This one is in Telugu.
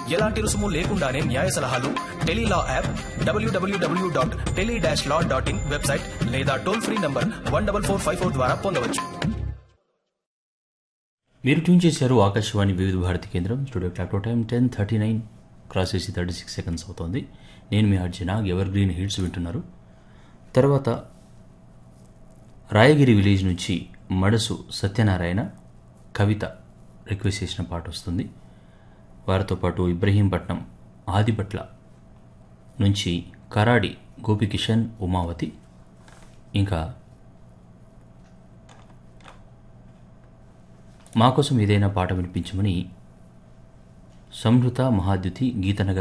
ఎలాంటి రుసుము లేకుండానే న్యాయ సలహాలు Tele Law app W W W dot tele dash law dot in website లేదా toll free number one double four five four ద్వారా పొందవచ్చు మీరు ట్యూన్ చేశారు ఆకాశవాణి వివిధ భారతి కేంద్రం studio clock time ten thirty nine cross చేసి థర్టీ సిక్స్ సెకండ్స్ అవుతోంది నేను మీ అర్జున ఎవర్ గ్రీన్ హిట్స్ వింటున్నారు తర్వాత రాయగిరి విలేజ్ నుంచి మడసు సత్యనారాయణ కవిత రిక్వెస్ట్ చేసిన పాట వస్తుంది వారితో పాటు ఇబ్రహీంపట్నం ఆదిపట్ల నుంచి కరాడి గోపికిషన్ ఉమావతి ఇంకా మా కోసం ఏదైనా పాట వినిపించమని సంహృత మహాద్యుతి గీతనగర్